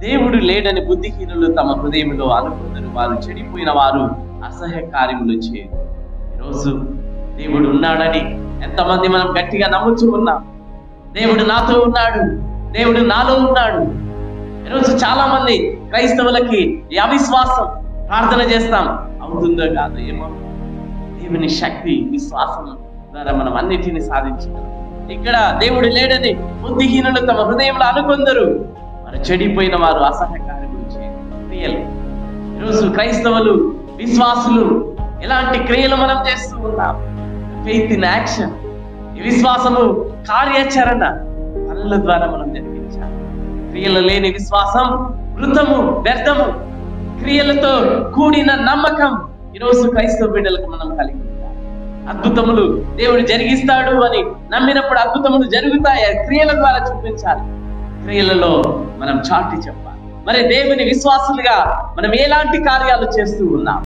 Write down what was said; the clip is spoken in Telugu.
దేవుడు లేడని బుద్ధిహీనులు తమ హృదయంలో అనుకుందరు వారు చెడిపోయిన వారు అసహ్య కార్యములు చేయరు ఈరోజు దేవుడు ఉన్నాడని ఎంతమంది మనం గట్టిగా నమ్ముతూ ఉన్నాం దేవుడు నాతో ఉన్నాడు దేవుడు నాలో ఉన్నాడు ఈరోజు చాలా మంది క్రైస్తవులకి ఈ అవిశ్వాసం ప్రార్థన చేస్తాం అవుతుందో కాదు ఏమో దేవుని శక్తి విశ్వాసం ద్వారా మనం అన్నిటిని సాధించగలం ఇక్కడ దేవుడు లేడని బుద్ధిహీనులు తమ హృదయంలో అనుకుందరు మరి చెడిపోయిన వారు అసహ్య కార్యములు చేయరు క్రియలు ఈరోజు క్రైస్తవులు విశ్వాసులు ఎలాంటి క్రియలు మనం చేస్తూ ఉన్నాం ఫెయిత్ ఇన్ యాక్షన్ ఈ విశ్వాసము కార్యాచరణ పనుల ద్వారా మనం జరిగించాలి క్రియలు లేని విశ్వాసం మృతము వ్యర్థము క్రియలతో కూడిన నమ్మకం ఈరోజు క్రైస్తవ బిడ్డలకు మనం కలిగి ఉండాలి అద్భుతములు దేవుడు జరిగిస్తాడు అని నమ్మినప్పుడు అద్భుతములు జరుగుతాయి అది క్రియల ద్వారా చూపించాలి క్రియలలో మనం చాటి చెప్పాలి మరి దేవుని విశ్వాసులుగా మనం ఎలాంటి కార్యాలు చేస్తూ ఉన్నాం